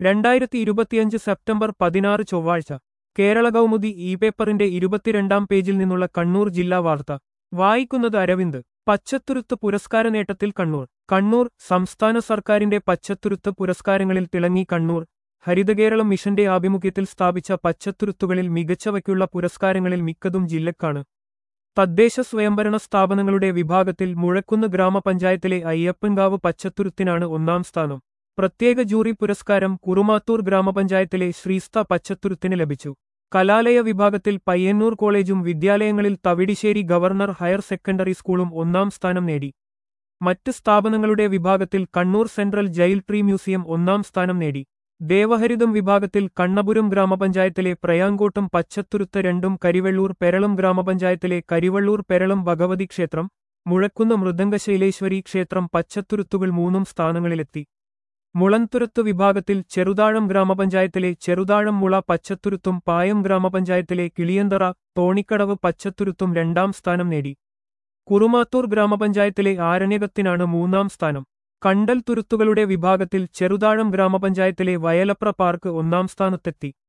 രണ്ടായിരത്തി ഇരുപത്തിയഞ്ച് സെപ്റ്റംബർ പതിനാറ് ചൊവ്വാഴ്ച കേരള കൗമുദി ഇ പേപ്പറിന്റെ ഇരുപത്തിരണ്ടാം പേജിൽ നിന്നുള്ള കണ്ണൂർ ജില്ലാ വാർത്ത വായിക്കുന്നത് അരവിന്ദ് പച്ചത്തുരുത്ത് പുരസ്കാര നേട്ടത്തിൽ കണ്ണൂർ കണ്ണൂർ സംസ്ഥാന സർക്കാരിന്റെ പച്ചത്തുരുത്ത് പുരസ്കാരങ്ങളിൽ തിളങ്ങി കണ്ണൂർ ഹരിതകേരളം മിഷന്റെ ആഭിമുഖ്യത്തിൽ സ്ഥാപിച്ച പച്ചത്തുരുത്തുകളിൽ മികച്ചവയ്ക്കുള്ള പുരസ്കാരങ്ങളിൽ മിക്കതും ജില്ലക്കാണ് തദ്ദേശ സ്വയംഭരണ സ്ഥാപനങ്ങളുടെ വിഭാഗത്തിൽ മുഴക്കുന്ന് ഗ്രാമപഞ്ചായത്തിലെ അയ്യപ്പൻകാവ് പച്ചത്തുരുത്തിനാണ് ഒന്നാം സ്ഥാനം പ്രത്യേക ജൂറി പുരസ്കാരം കുറുമാത്തൂർ ഗ്രാമപഞ്ചായത്തിലെ ശ്രീസ്ത പച്ചത്തുരുത്തിന് ലഭിച്ചു കലാലയ വിഭാഗത്തിൽ പയ്യന്നൂർ കോളേജും വിദ്യാലയങ്ങളിൽ തവിടിശ്ശേരി ഗവർണർ ഹയർ സെക്കൻഡറി സ്കൂളും ഒന്നാം സ്ഥാനം നേടി മറ്റ് സ്ഥാപനങ്ങളുടെ വിഭാഗത്തിൽ Kannur central jail tree museum ഒന്നാം സ്ഥാനം നേടി ദേവഹരിതം വിഭാഗത്തിൽ കണ്ണപുരം ഗ്രാമപഞ്ചായത്തിലെ പ്രയാങ്കോട്ടും പച്ചത്തുരുത്ത് രണ്ടും കരിവെള്ളൂർ പെരളം ഗ്രാമപഞ്ചായത്തിലെ കരിവള്ളൂർ പെരളം ഭഗവതി ക്ഷേത്രം മുഴക്കുന്ന് മൃദംഗശൈലേശ്വരി ക്ഷേത്രം പച്ചത്തുരുത്തുകൾ മൂന്നും സ്ഥാനങ്ങളിലെത്തി മുളന്തുരുത്ത് വിഭാഗത്തിൽ ചെറുതാഴം ഗ്രാമപഞ്ചായത്തിലെ ചെറുതാഴം മുള പച്ചത്തുരുത്തും പായം ഗ്രാമപഞ്ചായത്തിലെ കിളിയന്തറ തോണിക്കടവ് പച്ചത്തുരുത്തും രണ്ടാം സ്ഥാനം നേടി കുറുമാത്തൂർ ഗ്രാമപഞ്ചായത്തിലെ ആരണ്യകത്തിനാണ് മൂന്നാം സ്ഥാനം കണ്ടൽ തുരുത്തുകളുടെ വിഭാഗത്തിൽ ചെറുതാഴം ഗ്രാമപഞ്ചായത്തിലെ വയലപ്ര പാർക്ക് ഒന്നാം സ്ഥാനത്തെത്തി